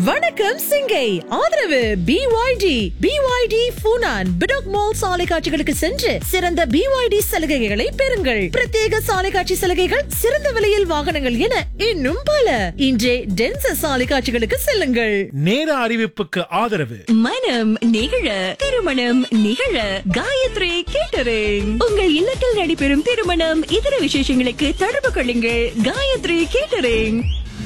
வணக்கம் சிங்கை ஆதரவு BYD BYD பூனான் பிடாக் மால் சாலை காட்சிகளுக்கு சென்று சிறந்த பிஒய்டி சலுகைகளை பெறுங்கள் பிரத்யேக சாலை காட்சி சலுகைகள் சிறந்த விலையில் வாகனங்கள் என இன்னும் பல இன்றே டென்ச சாலை காட்சிகளுக்கு செல்லுங்கள் நேர அறிவிப்புக்கு ஆதரவு மனம் நிகழ திருமணம் நிகழ காயத்ரி கேட்டரிங் உங்கள் இல்லத்தில் நடைபெறும் திருமணம் இதர விசேஷங்களுக்கு தொடர்பு கொள்ளுங்கள் காயத்ரி கேட்டரிங்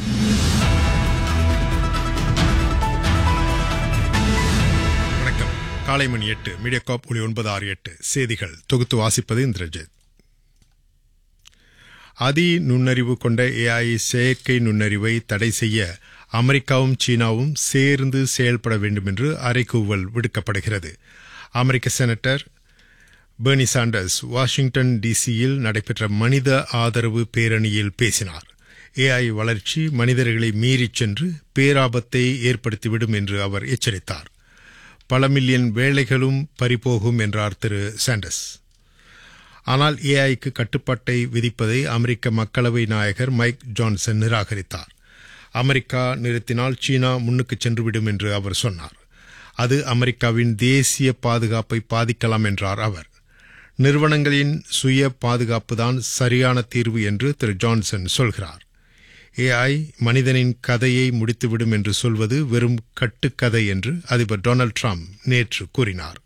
வணக்கம் காலை மணி எட்டு மீடியாகாப் ஒளி ஒன்பது ஆறு எட்டு செய்திகள் தொகுத்து வாசிப்பது இந்திரஜித் அதி நுண்ணறிவு கொண்ட ஏஐ செயற்கை நுண்ணறிவை தடை செய்ய அமெரிக்காவும் சீனாவும் சேர்ந்து செயல்பட வேண்டும் என்று அறைகூவல் விடுக்கப்படுகிறது அமெரிக்க செனட்டர் பெர்னி சாண்டர்ஸ் வாஷிங்டன் டிசியில் நடைபெற்ற மனித ஆதரவு பேரணியில் பேசினார் ஏஐ வளர்ச்சி மனிதர்களை மீறிச் சென்று பேராபத்தை ஏற்படுத்திவிடும் என்று அவர் எச்சரித்தார் பல மில்லியன் வேலைகளும் பறிபோகும் என்றார் திரு சாண்டர்ஸ் ஆனால் ஏஐக்கு கட்டுப்பாட்டை விதிப்பதை அமெரிக்க மக்களவை நாயகர் மைக் ஜான்சன் நிராகரித்தார் அமெரிக்கா நிறுத்தினால் சீனா முன்னுக்கு சென்றுவிடும் என்று அவர் சொன்னார் அது அமெரிக்காவின் தேசிய பாதுகாப்பை பாதிக்கலாம் என்றார் அவர் நிறுவனங்களின் சுய பாதுகாப்புதான் சரியான தீர்வு என்று திரு ஜான்சன் சொல்கிறார் ஏஐ மனிதனின் கதையை முடித்துவிடும் என்று சொல்வது வெறும் கட்டுக்கதை என்று அதிபர் டொனால்ட் ட்ரம்ப் நேற்று கூறினார்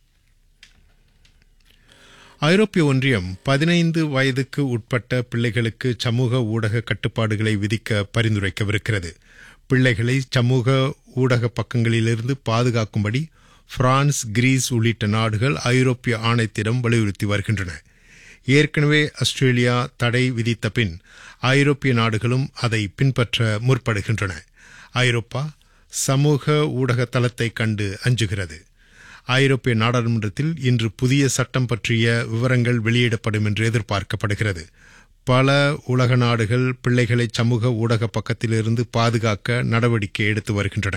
ஐரோப்பிய ஒன்றியம் பதினைந்து வயதுக்கு உட்பட்ட பிள்ளைகளுக்கு சமூக ஊடக கட்டுப்பாடுகளை விதிக்க பரிந்துரைக்கவிருக்கிறது பிள்ளைகளை சமூக ஊடக பக்கங்களிலிருந்து பாதுகாக்கும்படி பிரான்ஸ் கிரீஸ் உள்ளிட்ட நாடுகள் ஐரோப்பிய ஆணையத்திடம் வலியுறுத்தி வருகின்றன ஏற்கனவே ஆஸ்திரேலியா தடை விதித்த பின் ஐரோப்பிய நாடுகளும் அதை பின்பற்ற முற்படுகின்றன ஐரோப்பா சமூக ஊடக தளத்தை கண்டு அஞ்சுகிறது ஐரோப்பிய நாடாளுமன்றத்தில் இன்று புதிய சட்டம் பற்றிய விவரங்கள் வெளியிடப்படும் என்று எதிர்பார்க்கப்படுகிறது பல உலக நாடுகள் பிள்ளைகளை சமூக ஊடக பக்கத்திலிருந்து பாதுகாக்க நடவடிக்கை எடுத்து வருகின்றன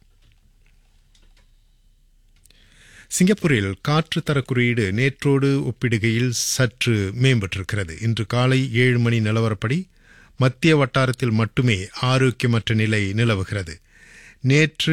சிங்கப்பூரில் காற்று தர குறியீடு நேற்றோடு ஒப்பிடுகையில் சற்று மேம்பட்டிருக்கிறது இன்று காலை ஏழு மணி நிலவரப்படி மத்திய வட்டாரத்தில் மட்டுமே ஆரோக்கியமற்ற நிலை நிலவுகிறது நேற்று